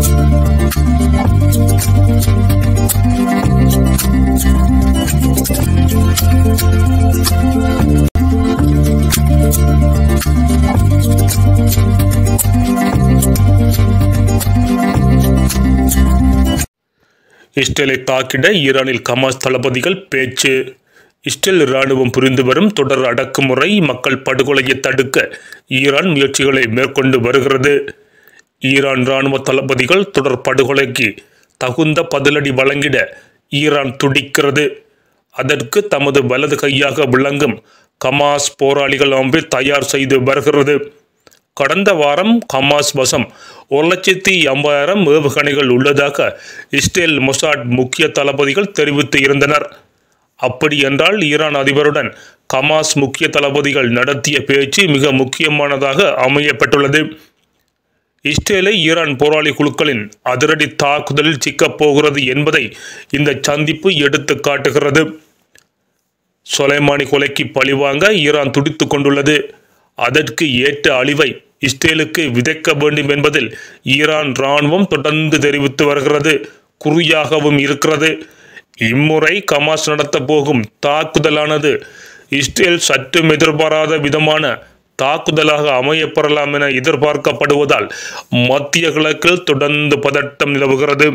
இஸ்ரேலை தாக்கிட ஈரானில் கமாஸ் தளபதிகள் பேச்சு இஸ்ரேல் இராணுவம் புரிந்து வரும் தொடர் அடக்குமுறை மக்கள் படுகொலையை தடுக்க ஈரான் முயற்சிகளை மேற்கொண்டு வருகிறது ஈரான் இராணுவ தளபதிகள் தொடர் படுகொலைக்கு தகுந்த பதிலடி வழங்கிட ஈரான் துடிக்கிறது அதற்கு தமது வலது கையாக விளங்கும் கமாஸ் போராளிகள் அமைப்பு தயார் செய்து வருகிறது கடந்த வாரம் ஹமாஸ் வசம் ஒரு லட்சத்தி ஐம்பதாயிரம் ஏவுகணைகள் உள்ளதாக இஸ்ரேல் மொசாட் முக்கிய தளபதிகள் தெரிவித்து இருந்தனர் அப்படி என்றால் ஈரான் அதிபருடன் ஹமாஸ் முக்கிய தளபதிகள் நடத்திய பேச்சு மிக முக்கியமானதாக அமையப்பட்டுள்ளது இஸ்ரேலை ஈரான் போராளி குழுக்களின் அதிரடி தாக்குதலில் சிக்கப் போகிறது என்பதை இந்த சந்திப்பு எடுத்து காட்டுகிறது சொலைமானி கொலைக்கு பழிவாங்க ஈரான் துடித்து கொண்டுள்ளது அதற்கு ஏற்ற அழிவை இஸ்ரேலுக்கு விதைக்க வேண்டும் என்பதில் ஈரான் இராணுவம் தொடர்ந்து தெரிவித்து வருகிறது குறியாகவும் இருக்கிறது இம்முறை கமாஸ் நடத்த போகும் தாக்குதலானது இஸ்ரேல் சற்றும் எதிர்பாராத விதமான தாக்குதலாக அமையப்பெறலாம் என எதிர்பார்க்கப்படுவதால் மத்திய கிழக்கில் தொடர்ந்து பதட்டம் நிலவுகிறது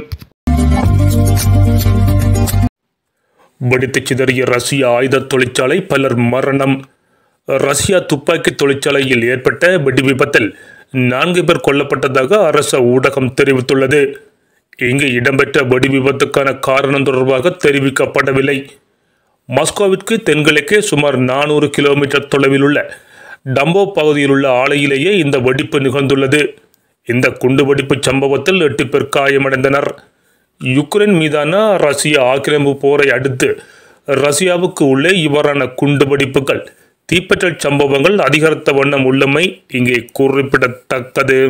வெடித்துச் சிதறிய ரஷ்ய ஆயுத தொழிற்சாலை பலர் மரணம் ரஷ்யா துப்பாக்கி தொழிற்சாலையில் ஏற்பட்ட வெடி விபத்தில் நான்கு பேர் கொல்லப்பட்டதாக அரச ஊடகம் தெரிவித்துள்ளது இங்கு இடம்பெற்ற வெடி விபத்துக்கான காரணம் தொடர்பாக தெரிவிக்கப்படவில்லை மாஸ்கோவிற்கு தென்கிழக்கே சுமார் நானூறு கிலோமீட்டர் தொலைவில் உள்ள டம்போ பகுதியில் உள்ள ஆலையிலேயே இந்த வெடிப்பு நிகழ்ந்துள்ளது இந்த குண்டுவெடிப்பு சம்பவத்தில் எட்டு பேர் காயமடைந்தனர் யுக்ரைன் மீதான ரஷ்ய ஆக்கிரமிப்பு போரை அடுத்து ரஷ்யாவுக்கு உள்ளே இவ்வாறான குண்டுவெடிப்புகள் தீப்பற்றல் சம்பவங்கள் அதிகரித்த வண்ணம் உள்ளமை இங்கே குறிப்பிடத்தக்கது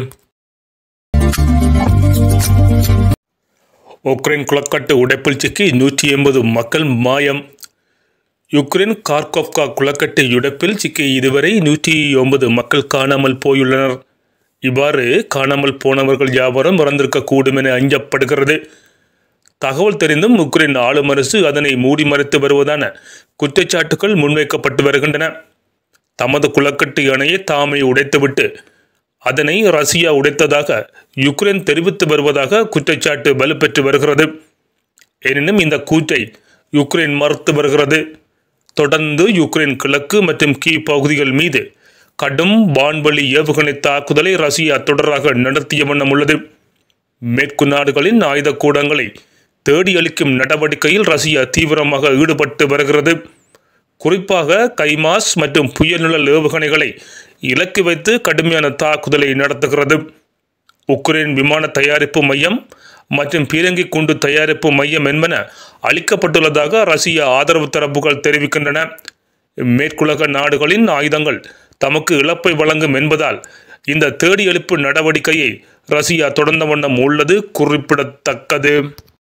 உக்ரைன் குளக்கட்டு உடைப்பில் சிக்கி நூற்றி எண்பது மக்கள் மாயம் யுக்ரைன் கார்கோப்கா குளக்கட்டு உடைப்பில் சிக்கி இதுவரை நூற்றி ஒன்பது மக்கள் காணாமல் போயுள்ளனர் இவ்வாறு காணாமல் போனவர்கள் யாவரும் இறந்திருக்கக்கூடும் என அஞ்சப்படுகிறது தகவல் தெரிந்தும் உக்ரைன் ஆளும் அரசு அதனை மூடி மறைத்து வருவதான குற்றச்சாட்டுகள் முன்வைக்கப்பட்டு வருகின்றன தமது குளக்கட்டு அணையை தாமே உடைத்துவிட்டு அதனை ரஷ்யா உடைத்ததாக யுக்ரைன் தெரிவித்து வருவதாக குற்றச்சாட்டு வலுப்பெற்று வருகிறது எனினும் இந்த கூற்றை யுக்ரைன் மறுத்து வருகிறது தொடர்ந்து யுக்ரைன் கிழக்கு மற்றும் கீ பகுதிகள் மீது கடும் வான்வழி ஏவுகணை தாக்குதலை ரஷ்யா தொடராக நடத்திய வண்ணம் உள்ளது மேற்கு நாடுகளின் ஆயுத கூடங்களை தேடி அளிக்கும் நடவடிக்கையில் ரஷ்யா தீவிரமாக ஈடுபட்டு வருகிறது குறிப்பாக கைமாஸ் மற்றும் புயல் நிழல் ஏவுகணைகளை இலக்கு வைத்து கடுமையான தாக்குதலை நடத்துகிறது உக்ரைன் விமான தயாரிப்பு மையம் மற்றும் பீரங்கி குண்டு தயாரிப்பு மையம் என்பன அளிக்கப்பட்டுள்ளதாக ரஷ்ய ஆதரவு தரப்புகள் தெரிவிக்கின்றன மேற்குலக நாடுகளின் ஆயுதங்கள் தமக்கு இழப்பை வழங்கும் என்பதால் இந்த தேடி எழுப்பு நடவடிக்கையை ரஷ்யா தொடர்ந்த வண்ணம் உள்ளது குறிப்பிடத்தக்கது